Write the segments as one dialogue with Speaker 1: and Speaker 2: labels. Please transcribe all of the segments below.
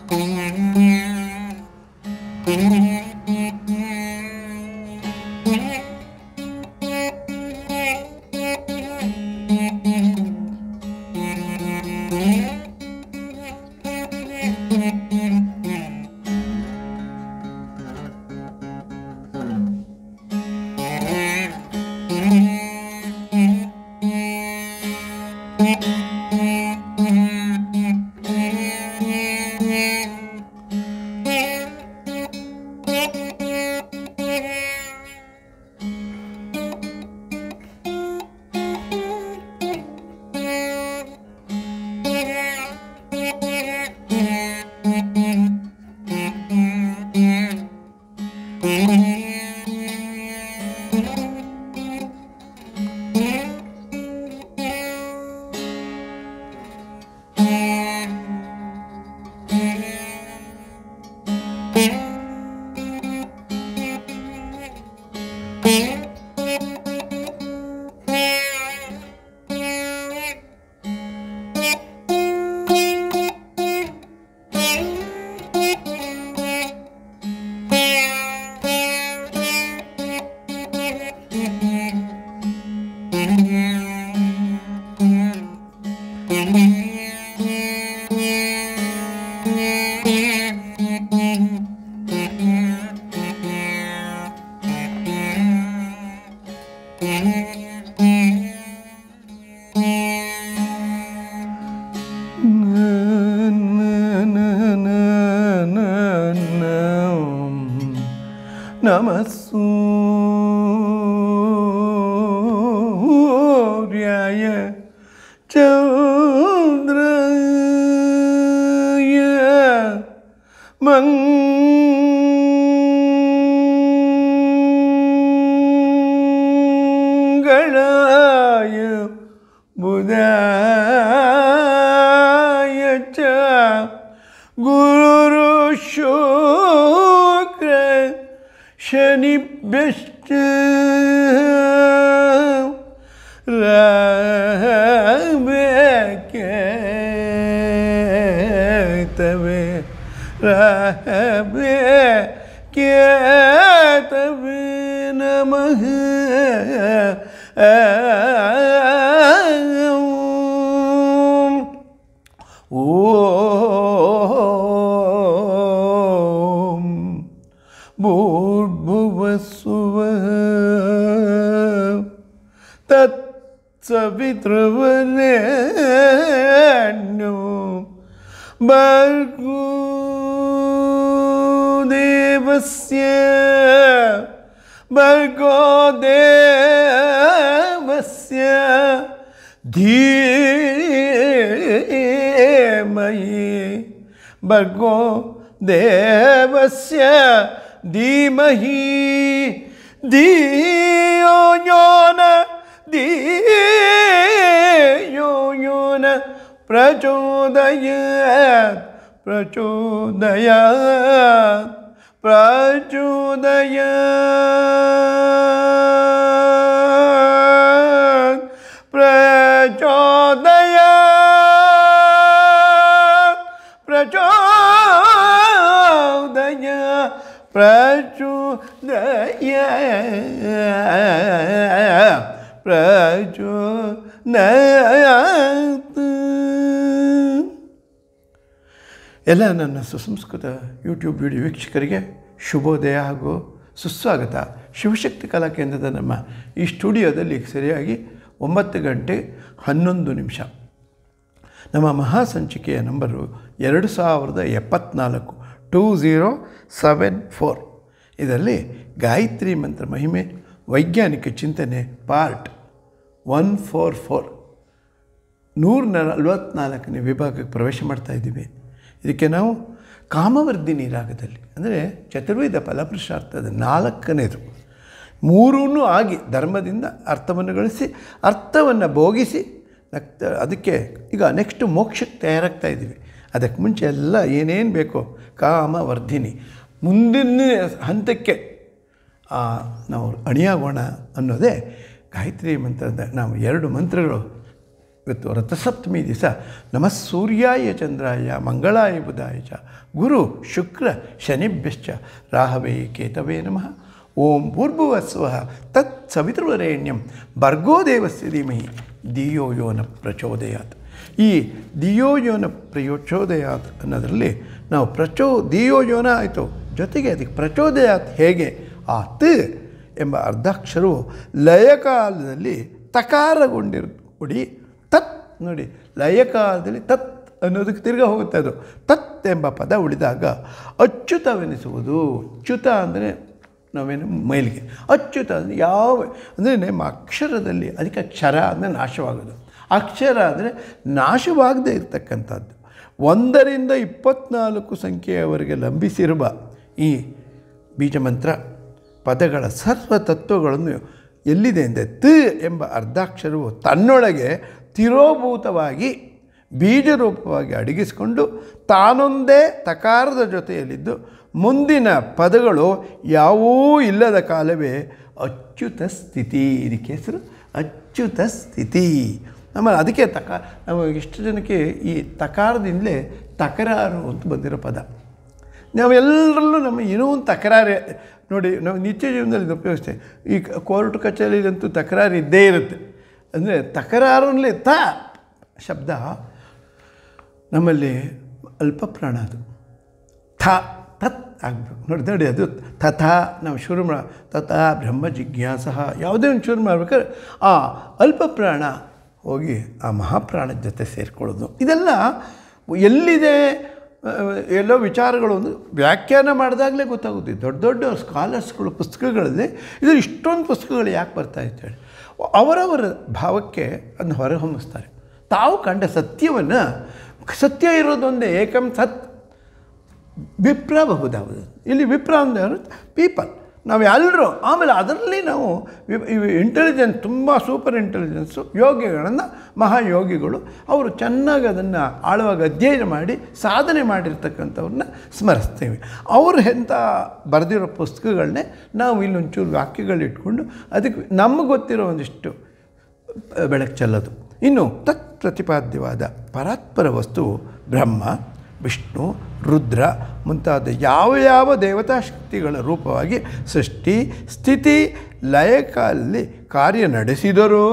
Speaker 1: ನಮಃ ಸೂರ್ಯಾಯ ಚಂದ್ರಾಯ ಮಂಗಳಾಯ ಬುಧಾಯ ಚ ಗುರು ಶುಕ್ರ ಶನಿಭ್ಯಶ್ಚ ರಾಬೇಕೇತವೆ ರಾಬೇ ಕೇತವೆ ನಮಃ ಓಂ ಭೂರ್ಭುವಸ್ಸುವಃ ತತ್ಸವಿತೃವರೆಣ್ಯೋ ಭರ್ಗೋ ದೇವಸ್ಯ ಭರ್ಗೋ ದೇವಸ್ಯ धीमहि भर्गो देवस्य धीमहि धियो यो न धियो यो न प्रचोदयात् प्रचोदयात् प्रचोदयात् प्रचोदयात् प्रचोदयात् प्रचोदयात् ಪ್ರಚೋದಯಾತ್ ಎಲ್ಲ ನನ್ನ ಸುಸಂಸ್ಕೃತ ಯೂಟ್ಯೂಬ್ ವಿಡಿಯೋ ವೀಕ್ಷಕರಿಗೆ ಶುಭೋದಯ ಹಾಗೂ ಸುಸ್ವಾಗತ ಶಿವಶಕ್ತಿ ಕಲಾ ಕೇಂದ್ರದ ನಮ್ಮ ಈ ಸ್ಟುಡಿಯೋದಲ್ಲಿ ಸರಿಯಾಗಿ ಒಂಬತ್ತು ಗಂಟೆ ಹನ್ನೊಂದು ನಿಮಿಷ ನಮ್ಮ ಮಹಾಸಂಚಿಕೆಯ ನಂಬರು ಎರಡು ಸಾವಿರದ ಎಪ್ಪತ್ನಾಲ್ಕು ಟೂ ಝೀರೋ ಸೆವೆನ್ ಫೋರ್ ಇದರಲ್ಲಿ ಗಾಯತ್ರಿ ಮಂತ್ರ ಮಹಿಮೆ ವೈಜ್ಞಾನಿಕ ಚಿಂತನೆ ಪಾರ್ಟ್ ಒನ್ ಫೋರ್ ಫೋರ್ ನೂರ ನಲವತ್ತ್ನಾಲ್ಕನೇ ವಿಭಾಗಕ್ಕೆ ಪ್ರವೇಶ ಮಾಡ್ತಾ ಇದ್ದೀವಿ ಇದಕ್ಕೆ ನಾವು ಕಾಮವರ್ಧಿನಿ ರಾಗದಲ್ಲಿ ಅಂದರೆ ಚತುರ್ವೇದ ಫಲಪುರುಷಾರ್ಥದ ನಾಲ್ಕನೇದು ಮೂರೂ ಆಗಿ ಧರ್ಮದಿಂದ ಅರ್ಥವನ್ನು ಗಳಿಸಿ ಅರ್ಥವನ್ನು ಭೋಗಿಸಿ ನಕ್ತ ಅದಕ್ಕೆ ಈಗ ನೆಕ್ಸ್ಟ್ ಮೋಕ್ಷಕ್ಕೆ ತಯಾರಾಗ್ತಾ ಇದ್ದೀವಿ ಅದಕ್ಕೆ ಮುಂಚೆ ಎಲ್ಲ ಏನೇನು ಬೇಕೋ ಕಾಮವರ್ಧಿನಿ ಮುಂದಿನ ಹಂತಕ್ಕೆ ಆ, ನಾವು ಅಣಿಯಾಗೋಣ ಅನ್ನೋದೇ ಗಾಯತ್ರಿ ಮಂತ್ರದ ನಾವು ಎರಡು ಮಂತ್ರಗಳು ಇವತ್ತು ರಥಸಪ್ತಮಿ ದಿವಸ ನಮಃ ಸೂರ್ಯಾಯ ಚಂದ್ರಾಯ ಮಂಗಳಾಯ ಬುಧಾಯ ಚ ಗುರು ಶುಕ್ರ ಶನಿಭ್ಯಶ್ಚ ರಾಹವೇ ಕೇತವೇ ನಮಃ ಓಂ ಭೂರ್ಭುವಸ್ವ ತತ್ ಸವಿತೃವರೇಣ್ಯಂ ಭರ್ಗೋ ದೇವಸ್ಯ ಧೀಮಹಿ ಧಿಯೋ ಯೋ ನ ಪ್ರಚೋದಯಾತ್ ಈ ಧಿಯೋ ಯೋನ ಪ್ರಚೋದಯಾತ್ ಅನ್ನೋದರಲ್ಲಿ ನಾವು ಪ್ರಚೋ ಧಿಯೋ ಯೋನ ಆಯಿತು ಜೊತೆಗೆ ಅದಕ್ಕೆ ಪ್ರಚೋದಯಾತ್ ಹೇಗೆ ಆ ತ್ ಎಂಬ ಅರ್ಧಾಕ್ಷರವು ಲಯಕಾಲದಲ್ಲಿ ತಕಾರಗೊಂಡಿರು ಕೊಡಿ ತತ್ ನೋಡಿ ಲಯಕಾಲದಲ್ಲಿ ತತ್ ಅನ್ನೋದಕ್ಕೆ ತಿರ್ಗಾ ಹೋಗುತ್ತೆ ಅದು ತತ್ ಎಂಬ ಪದ ಉಳಿದಾಗ ಅಚ್ಯುತವೆನಿಸುವುದು ಚ್ಯುತ ಅಂದರೆ ನಾವೇನು ಮೈಲಿಗೆ ಅಚ್ಯುತ ಅಂದರೆ ಯಾವ ಅಂದರೆ ನಮ್ಮ ಅಕ್ಷರದಲ್ಲಿ ಅದಕ್ಕೆ ಕ್ಷರ ಅಂದರೆ ನಾಶವಾಗೋದು ಅಕ್ಷರ ಅಂದರೆ ನಾಶವಾಗದೇ ಇರತಕ್ಕಂಥದ್ದು ಒಂದರಿಂದ ಇಪ್ಪತ್ನಾಲ್ಕು ಸಂಖ್ಯೆಯವರೆಗೆ ಲಂಬಿಸಿರುವ ಈ ಬೀಜಮಂತ್ರ ಪದಗಳ ಸರ್ವ ತತ್ವಗಳನ್ನು ಎಲ್ಲಿದೆ ಅಂದರೆ ತ್ ಎಂಬ ಅರ್ಧಾಕ್ಷರವು ತನ್ನೊಳಗೆ ತಿರೋಭೂತವಾಗಿ ಬೀಜರೂಪವಾಗಿ ಅಡಗಿಸಿಕೊಂಡು ತಾನೊಂದೇ ತಕಾರದ ಜೊತೆಯಲ್ಲಿದ್ದು ಮುಂದಿನ ಪದಗಳು ಯಾವೂ ಇಲ್ಲದ ಕಾಲವೇ ಅಚ್ಯುತ ಸ್ಥಿತಿ ಇದಕ್ಕೆ ಹೆಸರು ಅಚ್ಯುತ ಸ್ಥಿತಿ ಆಮೇಲೆ ಅದಕ್ಕೆ ತಕ ನಾವು ಎಷ್ಟು ಜನಕ್ಕೆ ಈ ತಕಾರದಿಂದಲೇ ತಕರಾರು ಅಂತ ಬಂದಿರೋ ಪದ ನಾವೆಲ್ಲರಲ್ಲೂ ನಮ್ಮ ಏನೋ ಒಂದು ತಕರಾರು ನೋಡಿ ನಾವು ನಿತ್ಯ ಜೀವನದಲ್ಲಿ ಇದು ಉಪಯೋಗಿಸ್ತೇವೆ ಈ ಕೋರ್ಟ್ ಕಚೇರಿಲಂತೂ ತಕರಾರು ಇದ್ದೇ ಇರುತ್ತೆ ಅಂದರೆ ತಕರಾರಲ್ಲಿ ತ ಶಬ್ದ ನಮ್ಮಲ್ಲಿ ಅಲ್ಪ ಪ್ರಾಣ ಅದು ಥ ತತ್ ಆಗಬೇಕು ನೋಡಿ ನೋಡಿ ಅದು ತಥಾ ನಾವು ಶುರು ಮಾ ತಥಾ ಬ್ರಹ್ಮ ಜಿಜ್ಞಾಸ ಯಾವುದೇ ಒಂದು ಶುರು ಮಾಡ್ಬೇಕಾದ್ರೆ ಆ ಅಲ್ಪ ಪ್ರಾಣ ಹೋಗಿ ಆ ಮಹಾಪ್ರಾಣದ ಜೊತೆ ಸೇರಿಕೊಳ್ಳೋದು ಇದೆಲ್ಲ ಎಲ್ಲಿದೆ ಆ, ಎಲ್ಲೋ ವಿಚಾರಗಳು ಒಂದು ವ್ಯಾಖ್ಯಾನ ಮಾಡಿದಾಗಲೇ ಗೊತ್ತಾಗುತ್ತೆ ದೊಡ್ಡ ದೊಡ್ಡ ಸ್ಕಾಲರ್ಸ್ಗಳು ಪುಸ್ತಕಗಳಲ್ಲಿ ಇದು ಇಷ್ಟೊಂದು ಪುಸ್ತಕಗಳು ಯಾಕೆ ಬರ್ತಾ ಇರ್ತೇಳಿ ಅವರವರ ಭಾವಕ್ಕೆ ಅದನ್ನ ಹೊರಹೊಮ್ಮಿಸ್ತಾರೆ ತಾವು ಕಂಡ ಸತ್ಯವನ್ನು ಸತ್ಯ ಇರೋದೊಂದೇ ಏಕಂ ಸತ್ ವಿಪ್ರ ಬಹುದಾವುದು ಇಲ್ಲಿ ವಿಪ್ರ ಅಂದರೆ ಪೀಪಲ್ ನಾವು ಎಲ್ಲರೂ ಆಮೇಲೆ ಅದರಲ್ಲಿ ನಾವು ಇಂಟೆಲಿಜೆನ್ಸ್ ತುಂಬ ಸೂಪರ್ ಇಂಟೆಲಿಜೆನ್ಸು ಯೋಗಿಗಳನ್ನು ಮಹಾಯೋಗಿಗಳು ಅವರು ಚೆನ್ನಾಗಿ ಅದನ್ನು ಆಳವಾಗಿ ಅಧ್ಯಯನ ಮಾಡಿ ಸಾಧನೆ ಮಾಡಿರ್ತಕ್ಕಂಥವ್ರನ್ನ ಸ್ಮರಿಸ್ತೀವಿ ಅವರು ಎಂಥ ಬರೆದಿರೋ ಪುಸ್ತಕಗಳನ್ನೇ ನಾವು ಇಲ್ಲೊಂಚೂರು ವಾಕ್ಯಗಳು ಇಟ್ಕೊಂಡು ಅದಕ್ಕೆ ನಮಗೆ ಗೊತ್ತಿರೋ ಒಂದಿಷ್ಟು ಬೆಳಕು ಚೆಲ್ಲೋದು ಇನ್ನು ತತ್ ಪ್ರತಿಪಾದ್ಯವಾದ ಪರಾತ್ಪರ ವಸ್ತು ಬ್ರಹ್ಮ ವಿಷ್ಣು ರುದ್ರ ಮುಂತಾದ ಯಾವ ಯಾವ ದೇವತಾ ಶಕ್ತಿಗಳ ರೂಪವಾಗಿ ಸೃಷ್ಟಿ ಸ್ಥಿತಿ ಲಯಕಾಲಲ್ಲಿ ಕಾರ್ಯ ನಡೆಸಿದರೋ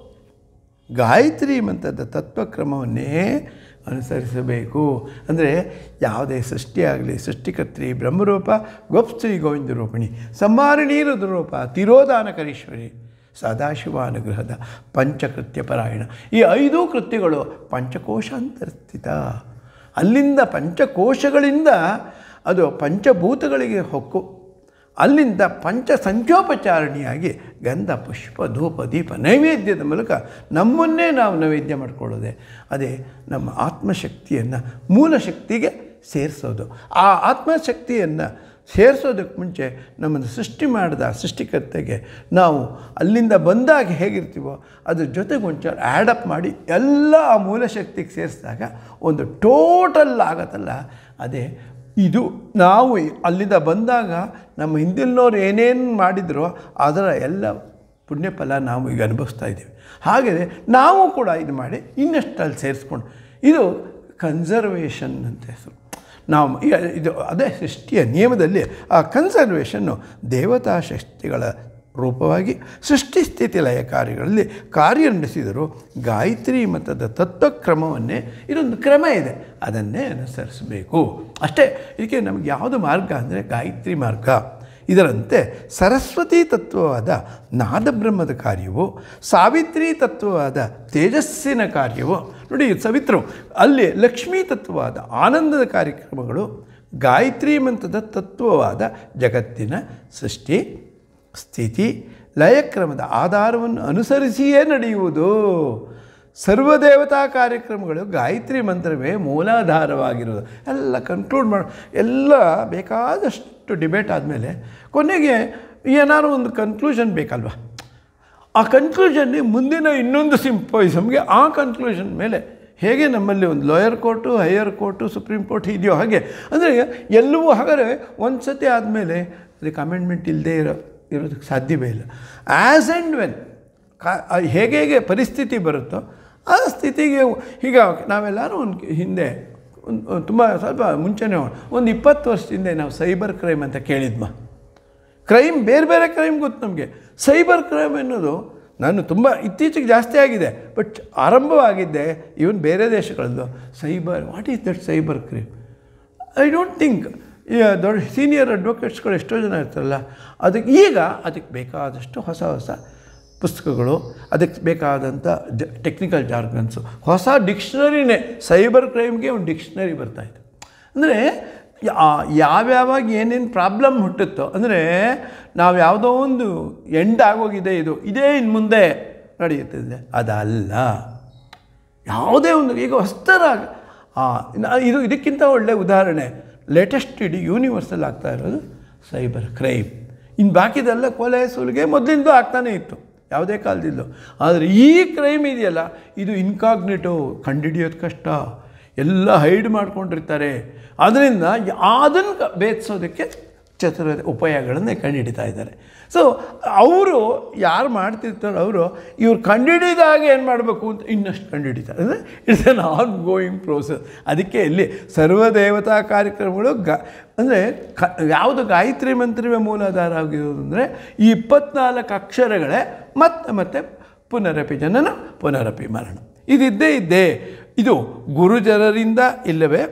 Speaker 1: ಗಾಯತ್ರಿ ಮಂತ್ರದ ತತ್ವಕ್ರಮವನ್ನೇ ಅನುಸರಿಸಬೇಕು ಅಂದರೆ ಯಾವುದೇ ಸೃಷ್ಟಿಯಾಗಲಿ ಸೃಷ್ಟಿಕರ್ತ್ರಿ ಬ್ರಹ್ಮರೂಪ ಗೋಪ್ಸ್ತ್ರೀ ಗೋವಿಂದ ರೂಪಿಣಿ ಸಂಹಾರಿಣಿ ರುದ್ರರೂಪ ತಿರೋಧಾನಕರೀಶ್ವರಿ ಸದಾಶಿವಾನುಗ್ರಹದ ಪಂಚಕೃತ್ಯ ಪರಾಯಣ ಈ ಐದೂ ಕೃತ್ಯಗಳು ಪಂಚಕೋಶಾಂತರ್ಸ್ಥಿತ ಅಲ್ಲಿಂದ ಪಂಚಕೋಶಗಳಿಂದ ಅದು ಪಂಚಭೂತಗಳಿಗೆ ಹೊಕ್ಕು ಅಲ್ಲಿಂದ ಪಂಚ ಸಂಖ್ಯೋಪಚಾರಣಿಯಾಗಿ ಗಂಧ ಪುಷ್ಪ ಧೂಪ ದೀಪ ನೈವೇದ್ಯದ ಮೂಲಕ ನಮ್ಮನ್ನೇ ನಾವು ನೈವೇದ್ಯ ಮಾಡಿಕೊಳ್ಳೋದೆ ಅದೇ ನಮ್ಮ ಆತ್ಮಶಕ್ತಿಯನ್ನು ಮೂಲ ಶಕ್ತಿಗೆ ಸೇರಿಸೋದು ಆ ಆತ್ಮಶಕ್ತಿಯನ್ನು ಸೇರಿಸೋದಕ್ಕೆ ಮುಂಚೆ ನಮ್ಮನ್ನು ಸೃಷ್ಟಿ ಮಾಡಿದ ಸೃಷ್ಟಿಕರ್ತೆಗೆ ನಾವು ಅಲ್ಲಿಂದ ಬಂದಾಗ ಹೇಗಿರ್ತೀವೋ ಅದ್ರ ಜೊತೆಗೆ ಒಂಚೂರು ಆ್ಯಡಪ್ ಮಾಡಿ ಎಲ್ಲ ಆ ಮೂಲ ಶಕ್ತಿಗೆ ಸೇರಿಸಿದಾಗ ಒಂದು ಟೋಟಲ್ ಆಗತ್ತಲ್ಲ ಅದೇ ಇದು ನಾವು ಅಲ್ಲಿಂದ ಬಂದಾಗ ನಮ್ಮ ಹಿಂದಿನವ್ರು ಏನೇನು ಮಾಡಿದ್ರೋ ಅದರ ಎಲ್ಲ ಪುಣ್ಯಫಲ ನಾವು ಈಗ ಅನುಭವಿಸ್ತಾ ಇದ್ದೀವಿ ಹಾಗೆಯೇ ನಾವು ಕೂಡ ಇದು ಮಾಡಿ ಇನ್ನಷ್ಟು ಅಲ್ಲಿ ಸೇರಿಸ್ಕೊಂಡು ಇದು ಕನ್ಸರ್ವೇಷನ್ ಅಂತ ಹೆಸರು ನಾವು ಈ- ಇದು ಅದೇ ಸೃಷ್ಟಿಯ ನಿಯಮದಲ್ಲಿ ಆ ಕನ್ಸರ್ವೇಷನ್ನು ದೇವತಾ ಶಕ್ತಿಗಳ ರೂಪವಾಗಿ ಸೃಷ್ಟಿ ಸ್ಥಿತಿ ಲಯ ಕಾರ್ಯಗಳಲ್ಲಿ ಕಾರ್ಯ ನಡೆಸಿದರು ಗಾಯತ್ರಿ ಮತದ ತತ್ವಕ್ರಮವನ್ನೇ ಇದೊಂದು ಕ್ರಮ ಇದೆ ಅದನ್ನೇ ಅನುಸರಿಸಬೇಕು ಅಷ್ಟೇ ಇದಕ್ಕೆ ನಮಗೆ ಯಾವುದು ಮಾರ್ಗ ಅಂದರೆ ಗಾಯತ್ರಿ ಮಾರ್ಗ ಇದರಂತೆ ಸರಸ್ವತಿ ತತ್ವವಾದ ನಾದಬ್ರಹ್ಮದ ಕಾರ್ಯವು ಸಾವಿತ್ರಿ ತತ್ವವಾದ ತೇಜಸ್ಸಿನ ಕಾರ್ಯವು ನೋಡಿ ಸವಿತ್ರು ಅಲ್ಲಿ ಲಕ್ಷ್ಮೀ ತತ್ವವಾದ ಆನಂದದ ಕಾರ್ಯಕ್ರಮಗಳು ಗಾಯತ್ರಿ ಮಂತ್ರದ ತತ್ವವಾದ ಜಗತ್ತಿನ ಸೃಷ್ಟಿ ಸ್ಥಿತಿ ಲಯಕ್ರಮದ ಆಧಾರವನ್ನು ಅನುಸರಿಸಿಯೇ ನಡೆಯುವುದು ಸರ್ವದೇವತಾ ಕಾರ್ಯಕ್ರಮಗಳು ಗಾಯತ್ರಿ ಮಂತ್ರವೇ ಮೂಲಾಧಾರವಾಗಿರೋದು ಎಲ್ಲ ಕನ್ಕ್ಲೂಡ್ ಮಾಡಿ ಎಲ್ಲ ಬೇಕಾದಷ್ಟು ಡಿಬೇಟ್ ಆದಮೇಲೆ ಕೊನೆಗೆ ಏನಾದ್ರು ಒಂದು ಕನ್ಕ್ಲೂಷನ್ ಬೇಕಲ್ವ ಆ ಕನ್ಕ್ಲೂಷನ್ನೇ ಮುಂದಿನ ಇನ್ನೊಂದು ಸಿಂಪೋಯಿಸಮ್ಗೆ ಆ ಕನ್ಕ್ಲೂಷನ್ ಮೇಲೆ ಹೇಗೆ ನಮ್ಮಲ್ಲಿ ಒಂದು lower court higher court supreme court ಇದೆಯೋ ಹಾಗೆ ಅಂದರೆ ಎಲ್ಲವೂ ಹಾಗಾದರೆ ಒಂದು ಸತಿ ಆದಮೇಲೆ ಅದಕ್ಕೆ ಅಮೆಂಡ್ಮೆಂಟ್ ಇಲ್ಲದೆ ಇರೋ ಇರೋದಕ್ಕೆ ಸಾಧ್ಯವೇ ಇಲ್ಲ ಆ್ಯಸ್ ಆ್ಯಂಡ್ ವೆನ್ ಕಾ ಹೇಗೆ ಹೇಗೆ ಪರಿಸ್ಥಿತಿ ಬರುತ್ತೋ ಆ ಸ್ಥಿತಿಗೆ ಈಗ ನಾವೆಲ್ಲರೂ ಒಂದು ಹಿಂದೆ ಒಂದು ತುಂಬ ಸ್ವಲ್ಪ ಮುಂಚೆನೇ ಒಂದು ಇಪ್ಪತ್ತು ವರ್ಷದಿಂದ ನಾವು ಸೈಬರ್ ಕ್ರೈಮ್ ಅಂತ ಕೇಳಿದ್ಮ ಕ್ರೈಮ್ ಬೇರೆ ಬೇರೆ ಕ್ರೈಮ್ ಗೊತ್ತು ನಮಗೆ ಸೈಬರ್ ಕ್ರೈಮ್ ಅನ್ನೋದು ನಾನು ತುಂಬ ಇತ್ತೀಚೆಗೆ ಜಾಸ್ತಿ ಆಗಿದೆ ಬಟ್ ಆರಂಭವಾಗಿದ್ದೆ ಇವನ್ ಬೇರೆ ದೇಶಗಳದ್ದು cyber what is that cyber crime I don't think ದೊಡ್ಡ ಸೀನಿಯರ್ ಅಡ್ವೊಕೇಟ್ಸ್ಗಳು ಎಷ್ಟೋ ಜನ ಇರ್ತಾರಲ್ಲ ಅದಕ್ಕೆ ಈಗ ಅದಕ್ಕೆ ಬೇಕಾದಷ್ಟು ಹೊಸ ಹೊಸ ಪುಸ್ತಕಗಳು ಅದಕ್ಕೆ ಬೇಕಾದಂಥ ಜ ಟೆಕ್ನಿಕಲ್ ಜಾರ್ಗನ್ಸು ಹೊಸ ಡಿಕ್ಷನರಿನೇ ಸೈಬರ್ ಕ್ರೈಮ್ಗೆ ಒಂದು ಡಿಕ್ಷನರಿ ಬರ್ತಾಯಿತ್ತು ಅಂದರೆ ಯಾವ್ಯಾವಾಗ ಏನೇನು ಪ್ರಾಬ್ಲಮ್ ಹುಟ್ಟುತ್ತೋ ಅಂದರೆ ನಾವು ಯಾವುದೋ ಒಂದು ಎಂಡ್ ಆಗೋಗಿದೆ ಇದು ಇದೇ ಇನ್ನು ಮುಂದೆ ನಡೆಯುತ್ತಿದೆ ಅದಲ್ಲ ಯಾವುದೇ ಒಂದು ಈಗ ಹೊಸ್ತರಾಗ ಇದು ಇದಕ್ಕಿಂತ ಒಳ್ಳೆಯ ಉದಾಹರಣೆ ಲೇಟೆಸ್ಟ್ ಇಡೀ ಯೂನಿವರ್ಸಲ್ಲಿ ಆಗ್ತಾ ಇರೋದು ಸೈಬರ್ ಕ್ರೈಮ್ ಇನ್ನು ಬಾಕಿದೆಲ್ಲ ಕೊಲೆ ಸುಲಿಗೆ ಮೊದಲಿಂದ ಆಗ್ತಾನೇ ಇತ್ತು ಯಾವುದೇ ಕಾಲದಿಲ್ಲೋ ಆದರೆ ಈ ಕ್ರೈಮ್ ಇದೆಯಲ್ಲ ಇದು ಇನ್ಕಾಗ್ನೇಟೋ ಕಂಡುಹಿಡಿಯೋದು ಕಷ್ಟ ಎಲ್ಲ ಹೈಡ್ ಮಾಡ್ಕೊಂಡಿರ್ತಾರೆ ಅದರಿಂದ ಅದನ್ನು ಭೇದಿಸೋದಕ್ಕೆ ಚತುರ ಉಪಾಯಗಳನ್ನೇ ಕಂಡುಹಿಡಿತಾ ಇದ್ದಾರೆ ಸೊ ಅವರು ಯಾರು ಮಾಡ್ತಿರ್ತಾರೋ ಅವರು ಇವ್ರು ಕಂಡುಹಿಡಿದಾಗ ಏನು ಮಾಡಬೇಕು ಅಂತ ಇನ್ನಷ್ಟು ಕಂಡುಹಿಡಿತಾರೆ ಅಂದರೆ it's an ongoing process ಅದಕ್ಕೆ ಇಲ್ಲಿ ಸರ್ವದೇವತಾ ಕಾರ್ಯಕ್ರಮಗಳು ಗ ಅಂದರೆ ಕ ಯಾವುದು ಗಾಯತ್ರಿ ಮಂತ್ರಿವೇ ಮೂಲಾಧಾರ ಆಗಿರೋದು ಅಂದರೆ ಈ ಇಪ್ಪತ್ನಾಲ್ಕು ಅಕ್ಷರಗಳೇ ಮತ್ತೆ ಮತ್ತೆ ಪುನರಪಿ ಜನನ ಪುನರಪಿ ಮರಣ ಇದಿದ್ದೇ ಇದ್ದೇ ಇದು ಗುರುಜನರಿಂದ ಇಲ್ಲವೇ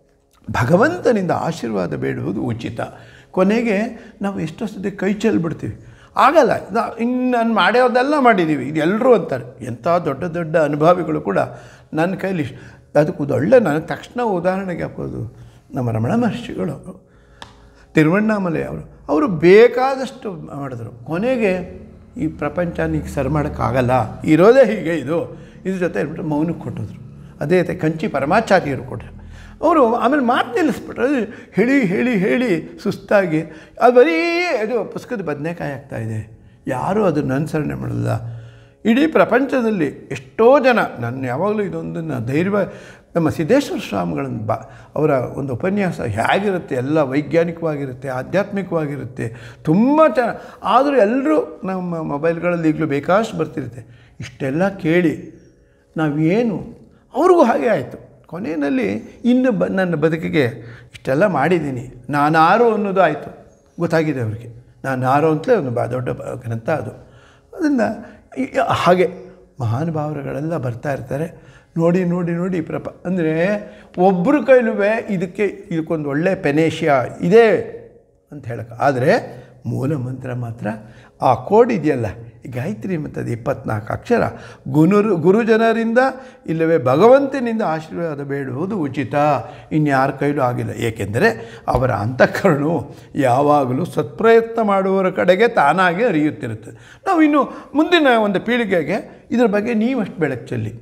Speaker 1: ಭಗವಂತನಿಂದ ಆಶೀರ್ವಾದ ಬೇಡುವುದು ಉಚಿತ ಕೊನೆಗೆ ನಾವು ಎಷ್ಟೋ ಸತಿ ಕೈ ಚೆಲ್ಬಿಡ್ತೀವಿ ಆಗಲ್ಲ ಇನ್ನು ನಾನು ಮಾಡೋದೆಲ್ಲ ಮಾಡಿದ್ದೀವಿ ಇದು ಎಲ್ಲರೂ ಅಂತಾರೆ ಎಂಥ ದೊಡ್ಡ ದೊಡ್ಡ ಅನುಭವಿಗಳು ಕೂಡ ನನ್ನ ಕೈಲಿ ಅದಕ್ಕೆ ಒಳ್ಳೆ ನನಗೆ ತಕ್ಷಣ ಉದಾಹರಣೆಗೆ ಹಾಕೋದು ನಮ್ಮ ರಮಣ ಮಹರ್ಷಿಗಳು ತಿರುವಣ್ಣಾಮಲೆ ಅವರು ಅವರು ಬೇಕಾದಷ್ಟು ಮಾಡಿದ್ರು ಕೊನೆಗೆ ಈ ಪ್ರಪಂಚನ ಈಗ ಸರಿ ಮಾಡೋಕ್ಕಾಗಲ್ಲ ಇರೋದೇ ಹೀಗೆ ಇದು ಇದ್ರ ಜೊತೆ ಹೇಳ್ಬಿಟ್ಟು ಮೌನಕ್ಕೆ ಕೊಟ್ಟಿದ್ರು ಅದೇ ರೀತಿ ಕಂಚಿ ಪರಮಾಚಾರ್ಯರು ಕೊಟ್ಟರು ಅವರು ಆಮೇಲೆ ಮಾತು ನಿಲ್ಲಿಸ್ಬಿಟ್ರು ಅದು ಹೇಳಿ ಹೇಳಿ ಹೇಳಿ ಸುಸ್ತಾಗಿ ಅದು ಬರೀ ಅದು ಪುಸ್ತಕದ ಬದನೆಕಾಯಿ ಆಗ್ತಾಯಿದೆ ಯಾರೂ ಅದನ್ನು ಅನುಸರಣೆ ಮಾಡಲ್ಲ ಇಡೀ ಪ್ರಪಂಚದಲ್ಲಿ ಎಷ್ಟೋ ಜನ ನಾನು ಯಾವಾಗಲೂ ಇದೊಂದನ್ನು ಧೈರ್ಯ ನಮ್ಮ ಸಿದ್ದೇಶ್ವರ ಸ್ವಾಮಿಗಳನ್ನು ಬಾ ಅವರ ಒಂದು ಉಪನ್ಯಾಸ ಹೇಗಿರುತ್ತೆ ಎಲ್ಲ ವೈಜ್ಞಾನಿಕವಾಗಿರುತ್ತೆ ಆಧ್ಯಾತ್ಮಿಕವಾಗಿರುತ್ತೆ ತುಂಬ ಚೆನ್ನಾಗಿ ಆದರೂ ಎಲ್ಲರೂ ನಮ್ಮ ಮೊಬೈಲ್ಗಳಲ್ಲಿ ಈಗಲೂ ಬೇಕಾಷ್ಟು ಬರ್ತಿರುತ್ತೆ ಇಷ್ಟೆಲ್ಲ ಕೇಳಿ ನಾವೇನು ಅವ್ರಿಗೂ ಹಾಗೆ ಆಯಿತು ಕೊನೆಯಲ್ಲಿ ಇನ್ನು ಬ ನನ್ನ ಬದುಕಿಗೆ ಇಷ್ಟೆಲ್ಲ ಮಾಡಿದ್ದೀನಿ ನಾನಾರು ಅನ್ನೋದು ಆಯಿತು ಗೊತ್ತಾಗಿದೆ ಅವರಿಗೆ ನಾನು ಯಾರು ಅಂತಲೇ ಒಂದು ಬಾ ದೊಡ್ಡ ಬ- ಗ್ರಂಥ ಅದು ಅದರಿಂದ ಈ- ಹಾಗೆ ಮಹಾನುಭಾವರುಗಳೆಲ್ಲ ಬರ್ತಾ ಇರ್ತಾರೆ ನೋಡಿ ನೋಡಿ ನೋಡಿ ಪ್ರಪ ಅಂದರೆ ಒಬ್ಬರ ಕೈಲೂ ಇದಕ್ಕೆ ಇದಕ್ಕೊಂದು ಒಳ್ಳೆ ಪೆನೇಷಿಯಾ ಇದೆ ಅಂತ ಹೇಳಕ್ಕೆ ಆದರೆ ಮೂಲ ಮಂತ್ರ ಮಾತ್ರ ಆ ಕೋಡ್ ಇದೆಯಲ್ಲ ಈ ಗಾಯತ್ರಿ ಮಂತ್ರದ ಇಪ್ಪತ್ನಾಲ್ಕು ಅಕ್ಷರ ಗುನುರು ಗುರುಜನರಿಂದ ಇಲ್ಲವೇ ಭಗವಂತನಿಂದ ಆಶೀರ್ವಾದ ಬೇಡುವುದು ಉಚಿತ ಇನ್ಯಾರ ಕೈಲೂ ಆಗಿಲ್ಲ ಏಕೆಂದರೆ ಅವರ ಅಂತಃಕರಣವು ಯಾವಾಗಲೂ ಸತ್ಪ್ರಯತ್ನ ಮಾಡುವವರ ಕಡೆಗೆ ತಾನಾಗೆ ಹರಿಯುತ್ತಿರುತ್ತದೆ ನಾವು ಇನ್ನು ಮುಂದಿನ ಒಂದು ಪೀಳಿಗೆಗೆ ಇದ್ರ ಬಗ್ಗೆ ನೀವಷ್ಟು ಬೆಳಕು ಚೆಲ್ಲಿ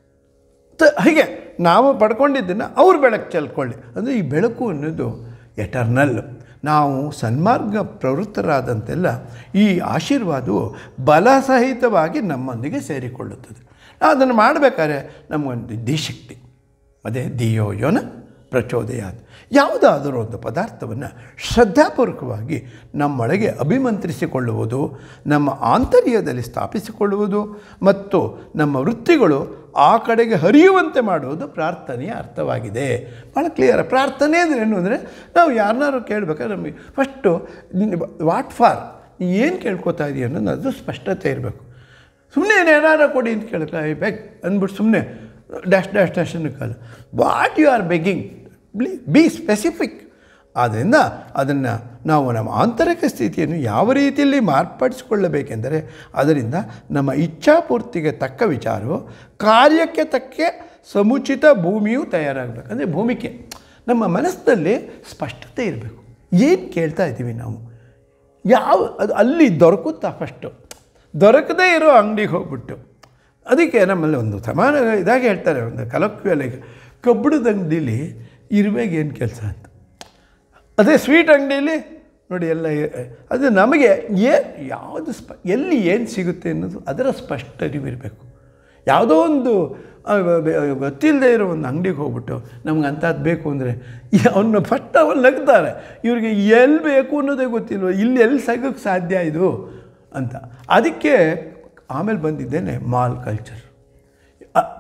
Speaker 1: ತ ಹೀಗೆ ನಾವು ಪಡ್ಕೊಂಡಿದ್ದನ್ನು ಅವ್ರು ಬೆಳಕು ಚೆಲ್ಕೊಳ್ಳಿ ಅಂದರೆ ಈ ಬೆಳಕು ಅನ್ನೋದು ಎಟರ್ನಲ್ ನಾವು ಸನ್ಮಾರ್ಗ ಪ್ರವೃತ್ತರಾದಂತೆಲ್ಲ ಈ ಆಶೀರ್ವಾದವು ಬಲಸಹಿತವಾಗಿ ನಮ್ಮೊಂದಿಗೆ ಸೇರಿಕೊಳ್ಳುತ್ತದೆ ನಾವು ಅದನ್ನು ಮಾಡಬೇಕಾದ್ರೆ ನಮಗೊಂದು ದಿಶಕ್ತಿ ಅದೇ ದಿಯೋ ಯೋನ ಪ್ರಚೋದಯಾತ್ ಯಾವುದಾದರೂ ಒಂದು ಪದಾರ್ಥವನ್ನು ಶ್ರದ್ಧಾಪೂರ್ವಕವಾಗಿ ನಮ್ಮೊಳಗೆ ಅಭಿಮಂತ್ರಿಸಿಕೊಳ್ಳುವುದು ನಮ್ಮ ಆಂತರ್ಯದಲ್ಲಿ ಸ್ಥಾಪಿಸಿಕೊಳ್ಳುವುದು ಮತ್ತು ನಮ್ಮ ವೃತ್ತಿಗಳು ಆ ಕಡೆಗೆ ಹರಿಯುವಂತೆ ಮಾಡುವುದು ಪ್ರಾರ್ಥನೆಯ ಅರ್ಥವಾಗಿದೆ ಭಾಳ ಕ್ಲಿಯರ್ ಪ್ರಾರ್ಥನೆ ಅಂದರೆ ಏನು ಅಂದರೆ ನಾವು ಯಾರನ್ನಾರು ಕೇಳಬೇಕಾದ್ರೆ ನಮಗೆ ಫಸ್ಟು ವಾಟ್ ಫಾರ್ ಏನು ಕೇಳ್ಕೊತಾ ಇದೀಯ ಅನ್ನೋದು ಅದು ಸ್ಪಷ್ಟತೆ ಇರಬೇಕು ಸುಮ್ಮನೆ ಏನಾರ ಕೊಡಿ ಅಂತ ಕೇಳಕ್ಕೆ ಐ ಬೆಗ್ ಅಂದ್ಬಿಟ್ಟು ಸುಮ್ಮನೆ ಡ್ಯಾಶ್ ಡ್ಯಾಶ್ ಡ್ಯಾಶ್ ಅನ್ನೋಕ್ಕಲ್ಲ ವಾಟ್ ಯು ಆರ್ ಬೆಗ್ಗಿಂಗ್ ಬ್ಲಿ ಬಿ ಸ್ಪೆಸಿಫಿಕ್ ಆದ್ದರಿಂದ ಅದನ್ನು ನಾವು ನಮ್ಮ ಆಂತರಿಕ ಸ್ಥಿತಿಯನ್ನು ಯಾವ ರೀತಿಯಲ್ಲಿ ಮಾರ್ಪಡಿಸಿಕೊಳ್ಳಬೇಕೆಂದರೆ ಅದರಿಂದ ನಮ್ಮ ಇಚ್ಛಾಪೂರ್ತಿಗೆ ತಕ್ಕ ವಿಚಾರವು ಕಾರ್ಯಕ್ಕೆ ತಕ್ಕ ಸಮುಚಿತ ಭೂಮಿಯು ತಯಾರಾಗಬೇಕು ಅಂದರೆ ಭೂಮಿಕೆ ನಮ್ಮ ಮನಸ್ಸಿನಲ್ಲಿ ಸ್ಪಷ್ಟತೆ ಇರಬೇಕು ಏನು ಕೇಳ್ತಾ ಇದ್ದೀವಿ ನಾವು ಯಾವ ಅದು ಅಲ್ಲಿ ದೊರಕುತ್ತಾ ಫಸ್ಟು ದೊರಕದೇ ಇರೋ ಅಂಗಡಿಗೆ ಹೋಗ್ಬಿಟ್ಟು ಅದಕ್ಕೆ ನಮ್ಮಲ್ಲಿ ಒಂದು ಸಮಾನ ಇದಾಗಿ ಹೇಳ್ತಾರೆ ಒಂದು ಕಲಕ್ವಿಯಲ್ಲಿಗೆ ಕಬ್ಬಣದ ಅಂಗಡೀಲಿ ಇರುವೆಗೆ ಏನು ಕೆಲಸ ಅಂತ ಅದೇ ಸ್ವೀಟ್ ಅಂಗಡಿಯಲ್ಲಿ ನೋಡಿ ಎಲ್ಲ ಎ- ಅದು ನಮಗೆ ಏ ಯಾವುದು ಸ್ಪ ಎಲ್ಲಿ ಏನು ಸಿಗುತ್ತೆ ಅನ್ನೋದು ಅದರ ಸ್ಪಷ್ಟ ಅರಿವಿರಬೇಕು ಯಾವುದೋ ಒಂದು ಆ, ಬ- ಗೊತ್ತಿಲ್ಲದೆ ಇರೋ ಒಂದು ಅಂಗಡಿಗೆ ಹೋಗ್ಬಿಟ್ಟು ನಮ್ಗೆ ಅಂಥದ್ದು ಬೇಕು ಅಂದರೆ ಅವನ್ನ ಫಸ್ಟ್ ಅವನು ನಗ್ತಾರೆ ಇವ್ರಿಗೆ ಎಲ್ಲಿ ಬೇಕು ಅನ್ನೋದೇ ಗೊತ್ತಿಲ್ವ ಇಲ್ಲಿ ಎಲ್ಲಿ ಸಿಗೋಕ್ಕೆ ಸಾಧ್ಯ ಇದು ಅಂತ ಅದಕ್ಕೆ ಆಮೇಲೆ ಬಂದಿದ್ದೇನೆ ಮಾಲ್ ಕಲ್ಚರ್ ಅ-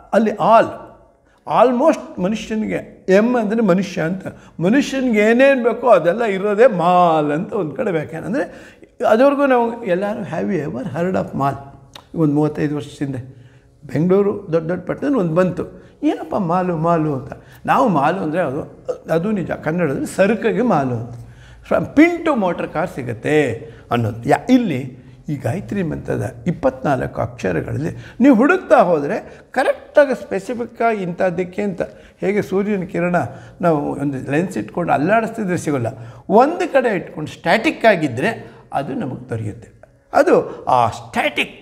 Speaker 1: ಅಲ್ಲಿ ಆಲ್ ಆಲ್ಮೋಸ್ಟ್ ಮನುಷ್ಯನಿಗೆ ಎಮ್ ಅಂದರೆ ಮನುಷ್ಯ ಅಂತ ಮನುಷ್ಯನಿಗೆ ಏನೇನು ಬೇಕೋ ಅದೆಲ್ಲ ಇರೋದೇ ಮಾಲ್ ಅಂತ ಒಂದು ಕಡೆ ವ್ಯಾಖ್ಯಾನ ಅಂದರೆ ಅದುವರೆಗೂ ನಾವು ಎಲ್ಲರೂ ಹ್ಯಾವ್ ಎವರ್ ಹರ್ಡ್ ಆಫ್ ಮಾಲ್ ಒಂದು ಮೂವತ್ತೈದು ವರ್ಷದಿಂದ ಬೆಂಗಳೂರು ದೊಡ್ಡ ದೊಡ್ಡ ಪಟ್ಟಣ ಒಂದು ಬಂತು ಏನಪ್ಪ ಮಾಲು ಮಾಲು ಅಂತ ನಾವು ಮಾಲು ಅಂದರೆ ಅದು ಅದು ನಿಜ ಕನ್ನಡದಲ್ಲಿ ಸರಕಿಗೆ ಮಾಲು ಅಂತ from pin to motor car ಸಿಗುತ್ತೆ ಅನ್ನೋದು ಯಾ ಇಲ್ಲಿ ಈ ಗಾಯತ್ರಿ ಮಂತ್ರದ ಇಪ್ಪತ್ನಾಲ್ಕು ಅಕ್ಷರಗಳಲ್ಲಿ ನೀವು ಹುಡುಕ್ತಾ ಹೋದರೆ ಕರೆಕ್ಟಾಗಿ ಸ್ಪೆಸಿಫಿಕ್ಕಾಗಿ ಇಂಥದ್ದಕ್ಕೆ ಅಂತ ಹೇಗೆ ಸೂರ್ಯನ ಕಿರಣ ನಾವು ಒಂದು ಲೆನ್ಸ್ ಇಟ್ಕೊಂಡು ಅಲ್ಲಾಡಿಸ್ತಿದ್ರೆ ಸಿಗೋಲ್ಲ ಒಂದು ಕಡೆ ಇಟ್ಕೊಂಡು ಸ್ಟ್ಯಾಟಿಕ್ ಆಗಿದ್ದರೆ ಅದು ನಮಗೆ ದೊರೆಯುತ್ತೆ ಅದು ಆ ಸ್ಟ್ಯಾಟಿಕ್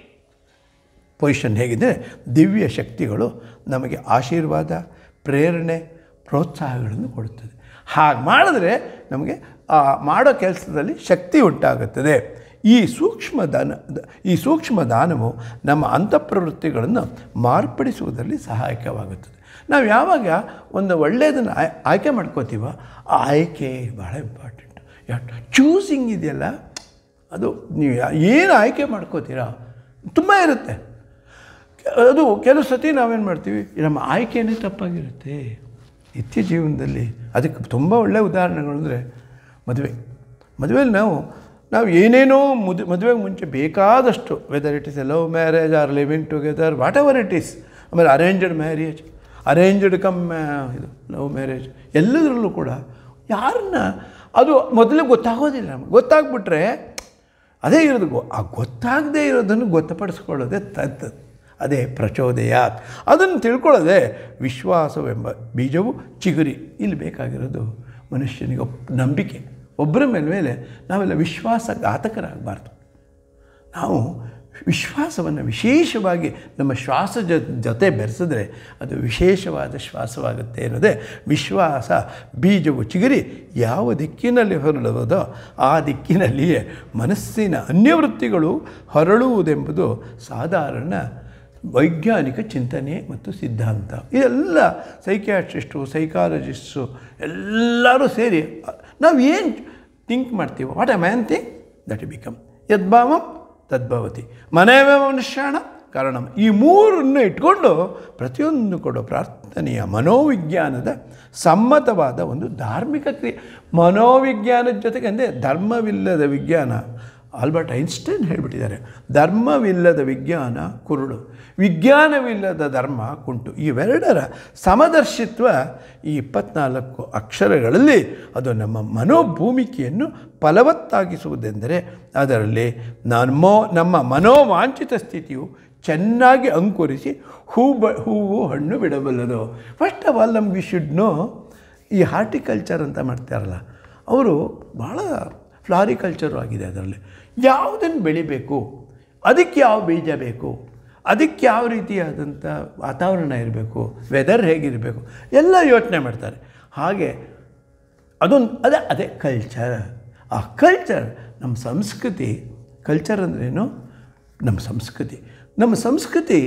Speaker 1: ಪೊಸಿಷನ್ ಹೇಗಿದೆ ದಿವ್ಯ ಶಕ್ತಿಗಳು ನಮಗೆ ಆಶೀರ್ವಾದ ಪ್ರೇರಣೆ ಪ್ರೋತ್ಸಾಹಗಳನ್ನು ಕೊಡುತ್ತದೆ ಹಾಗೆ ಮಾಡಿದ್ರೆ ನಮಗೆ ಆ ಮಾಡೋ ಕೆಲಸದಲ್ಲಿ ಶಕ್ತಿ ಉಂಟಾಗುತ್ತದೆ ಈ ಸೂಕ್ಷ್ಮ ದಾನ ಈ ಸೂಕ್ಷ್ಮ ದಾನವು ನಮ್ಮ ಅಂತಃಪ್ರವೃತ್ತಿಗಳನ್ನು ಮಾರ್ಪಡಿಸುವುದರಲ್ಲಿ ಸಹಾಯಕವಾಗುತ್ತದೆ ನಾವು ಯಾವಾಗ ಒಂದು ಒಳ್ಳೆಯದನ್ನು ಆಯ್ ಆಯ್ಕೆ ಮಾಡ್ಕೋತೀವೋ ಆ ಆಯ್ಕೆ ಭಾಳ ಇಂಪಾರ್ಟೆಂಟ್ ಚೂಸಿಂಗ್ ಇದೆಯಲ್ಲ ಅದು ನೀವು ಏನು ಆಯ್ಕೆ ಮಾಡ್ಕೋತೀರಾ ತುಂಬ ಇರುತ್ತೆ ಅದು ಕೆಲವು ಸತಿ ನಾವೇನು ಮಾಡ್ತೀವಿ ನಮ್ಮ ಆಯ್ಕೆಯೇ ತಪ್ಪಾಗಿರುತ್ತೆ ನಿತ್ಯ ಜೀವನದಲ್ಲಿ ಅದಕ್ಕೆ ತುಂಬ ಒಳ್ಳೆಯ ಉದಾಹರಣೆಗಳು ಅಂದರೆ ಮದುವೆ ಮದುವೆಯಲ್ಲಿ ನಾವು ನಾವು ಏನೇನೋ ಮುದ್ ಮದುವೆಗೆ ಮುಂಚೆ ಬೇಕಾದಷ್ಟು whether it is a love marriage or living together whatever it is ಆಮೇಲೆ ಅರೇಂಜ್ಡ್ ಮ್ಯಾರೇಜ್ ಅರೇಂಜ್ಡ್ ಕಮ್ ಇದು ಲವ್ ಮ್ಯಾರೇಜ್ ಎಲ್ಲದರಲ್ಲೂ ಕೂಡ ಯಾರನ್ನ ಅದು ಮೊದಲು ಗೊತ್ತಾಗೋದಿಲ್ಲ ನಮಗೆ ಗೊತ್ತಾಗ್ಬಿಟ್ರೆ ಅದೇ ಇರೋದು ಗೊ ಆ ಗೊತ್ತಾಗದೇ ಇರೋದನ್ನು ಗೊತ್ತುಪಡಿಸ್ಕೊಳ್ಳೋದೇ ತತ್ ಅದೇ ಪ್ರಚೋದಯಾತ್ ಅದನ್ನು ತಿಳ್ಕೊಳ್ಳೋದೆ ವಿಶ್ವಾಸವೆಂಬ ಬೀಜವು ಚಿಗುರಿ ಇಲ್ಲಿ ಬೇಕಾಗಿರೋದು ಮನುಷ್ಯನಿಗೆ ಒಪ್ ನಂಬಿಕೆ ಒಬ್ಬರ ಮೇಲೆ ಮೇಲೆ ನಾವೆಲ್ಲ ವಿಶ್ವಾಸಘಾತಕರಾಗಬಾರ್ದು ನಾವು ವಿಶ್ವಾಸವನ್ನು ವಿಶೇಷವಾಗಿ ನಮ್ಮ ಶ್ವಾಸ ಜ ಜೊತೆ ಬೆರೆಸಿದ್ರೆ ಅದು ವಿಶೇಷವಾದ ಶ್ವಾಸವಾಗುತ್ತೆ ಅನ್ನೋದೇ ವಿಶ್ವಾಸ ಬೀಜವು ಚಿಗುರಿ ಯಾವ ದಿಕ್ಕಿನಲ್ಲಿ ಹೊರಡುವುದೋ ಆ ದಿಕ್ಕಿನಲ್ಲಿಯೇ ಮನಸ್ಸಿನ ಅನ್ಯವೃತ್ತಿಗಳು ಹೊರಳುವುದೆಂಬುದು ಸಾಧಾರಣ ವೈಜ್ಞಾನಿಕ ಚಿಂತನೆ ಮತ್ತು ಸಿದ್ಧಾಂತ ಇದೆಲ್ಲ ಸೈಕ್ಯಾಟ್ರಿಸ್ಟು ಸೈಕಾಲಜಿಸ್ಟು ಎಲ್ಲರೂ ಸೇರಿ ನಾವು ಏನು ಥಿಂಕ್ ಮಾಡ್ತೀವೋ what a man think that he become ಯದ್ಭಾವಂ ತದ್ಭವತಿ ಮನೆಯವೇ ಮನುಷ್ಯಾಣ ಕಾರಣಂ ಈ ಮೂರನ್ನು ಇಟ್ಕೊಂಡು ಪ್ರತಿಯೊಂದು ಕೊಡೋ ಪ್ರಾರ್ಥನೆಯ ಮನೋವಿಜ್ಞಾನದ ಸಮ್ಮತವಾದ ಒಂದು ಧಾರ್ಮಿಕ ಕ್ರಿಯೆ ಮನೋವಿಜ್ಞಾನದ ಜೊತೆಗೆ ಅಂದರೆ ಧರ್ಮವಿಲ್ಲದ ವಿಜ್ಞಾನ ಆಲ್ಬರ್ಟ್ ಐನ್ಸ್ಟೈನ್ ಹೇಳಿಬಿಟ್ಟಿದ್ದಾರೆ ಧರ್ಮವಿಲ್ಲದ ವಿಜ್ಞಾನ ಕುರುಡು ವಿಜ್ಞಾನವಿಲ್ಲದ ಧರ್ಮ ಕುಂಟು ಇವೆರಡರ ಸಮದರ್ಶಿತ್ವ ಈ ಇಪ್ಪತ್ನಾಲ್ಕು ಅಕ್ಷರಗಳಲ್ಲಿ ಅದು ನಮ್ಮ ಮನೋಭೂಮಿಕೆಯನ್ನು ಫಲವತ್ತಾಗಿಸುವುದೆಂದರೆ ಅದರಲ್ಲಿ ನಮ್ಮೋ ನಮ್ಮ ಮನೋವಾಂಛಿತ ಸ್ಥಿತಿಯು ಚೆನ್ನಾಗಿ ಅಂಕುರಿಸಿ ಹೂ ಬ ಹೂವು ಹಣ್ಣು ಬಿಡಬಲ್ಲದು ಫಸ್ಟ್ ಆಫ್ ಆಲ್ ನಮ್ಗೆ ಶುಡ್ ನೋ ಈ ಹಾರ್ಟಿಕಲ್ಚರ್ ಅಂತ ಮಾಡ್ತಾರಲ್ಲ ಅವರು ಭಾಳ ಫ್ಲಾರಿಕಲ್ಚರು ಆಗಿದೆ ಅದರಲ್ಲಿ ಯಾವುದನ್ನು ಬೆಳಿಬೇಕು ಅದಕ್ಕೆ ಯಾವ ಬೀಜ ಬೇಕು ಅದಕ್ಕೆ ಯಾವ ರೀತಿಯಾದಂಥ ವಾತಾವರಣ ಇರಬೇಕು ವೆದರ್ ಹೇಗಿರಬೇಕು ಎಲ್ಲ ಯೋಚನೆ ಮಾಡ್ತಾರೆ ಹಾಗೆ ಅದೊಂದು ಅದೇ ಅದೇ ಕಲ್ಚರ್ ಆ ಕಲ್ಚರ್ ನಮ್ಮ ಸಂಸ್ಕೃತಿ ಕಲ್ಚರ್ ಅಂದ್ರೇನು ನಮ್ಮ ಸಂಸ್ಕೃತಿ ನಮ್ಮ ಸಂಸ್ಕೃತಿ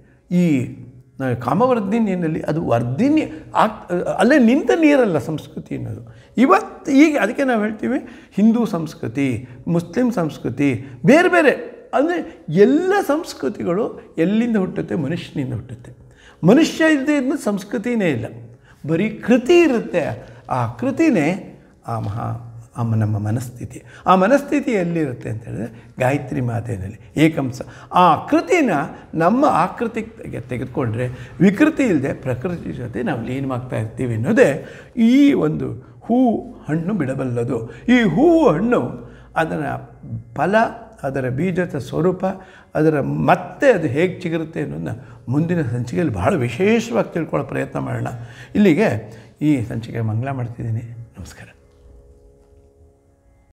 Speaker 1: ಈ ಕಾಮವರ್ಧಿನಿಯಲ್ಲಿ ಅದು ವರ್ಧಿನಿ ಆಗ್ ಅಲ್ಲೇ ನಿಂತ ನೀರಲ್ಲ ಸಂಸ್ಕೃತಿ ಅನ್ನೋದು ಇವತ್ತು ಈಗ ಅದಕ್ಕೆ ನಾವು ಹೇಳ್ತೀವಿ ಹಿಂದೂ ಸಂಸ್ಕೃತಿ ಮುಸ್ಲಿಂ ಸಂಸ್ಕೃತಿ ಬೇರೆ ಬೇರೆ ಅಂದರೆ ಎಲ್ಲ ಸಂಸ್ಕೃತಿಗಳು ಎಲ್ಲಿಂದ ಹುಟ್ಟುತ್ತೆ ಮನುಷ್ಯನಿಂದ ಹುಟ್ಟುತ್ತೆ ಮನುಷ್ಯ ಇಲ್ಲದೆ ಇದ್ದ ಸಂಸ್ಕೃತಿನೇ ಇಲ್ಲ ಬರೀ ಕೃತಿ ಇರುತ್ತೆ ಆ ಕೃತಿನೇ ಆ ಮಹಾ ಆ ನಮ್ಮ ಮನಸ್ಥಿತಿ ಆ ಮನಸ್ಥಿತಿ ಎಲ್ಲಿರುತ್ತೆ ಅಂತ ಹೇಳಿದ್ರೆ ಗಾಯತ್ರಿ ಮಾತೆಯಲ್ಲಿ ಏಕಂಸ ಆ ಕೃತಿನ ನಮ್ಮ ಆಕೃತಿಗೆ ತೆಗೆದುಕೊಂಡ್ರೆ ವಿಕೃತಿ ಇಲ್ಲದೆ ಪ್ರಕೃತಿ ಜೊತೆ ನಾವು ಲೀನವಾಗ್ತಾ ಇರ್ತೀವಿ ಅನ್ನೋದೇ ಈ ಒಂದು ಹೂವು ಹಣ್ಣು ಬಿಡಬಲ್ಲದು ಈ ಹೂವು ಹಣ್ಣು ಅದರ ಫಲ ಅದರ ಬೀಜದ ಸ್ವರೂಪ ಅದರ ಮತ್ತೆ ಅದು ಹೇಗೆ ಚಿಗುರುತ್ತೆ ಅನ್ನೋದನ್ನ ಮುಂದಿನ ಸಂಚಿಕೆಯಲ್ಲಿ ಭಾಳ ವಿಶೇಷವಾಗಿ ತಿಳ್ಕೊಳ್ಳೋ ಪ್ರಯತ್ನ ಮಾಡೋಣ ಇಲ್ಲಿಗೆ ಈ ಸಂಚಿಕೆ ಮಂಗಳ ಮಾಡ್ತಿದ್ದೀನಿ ನಮಸ್ಕಾರ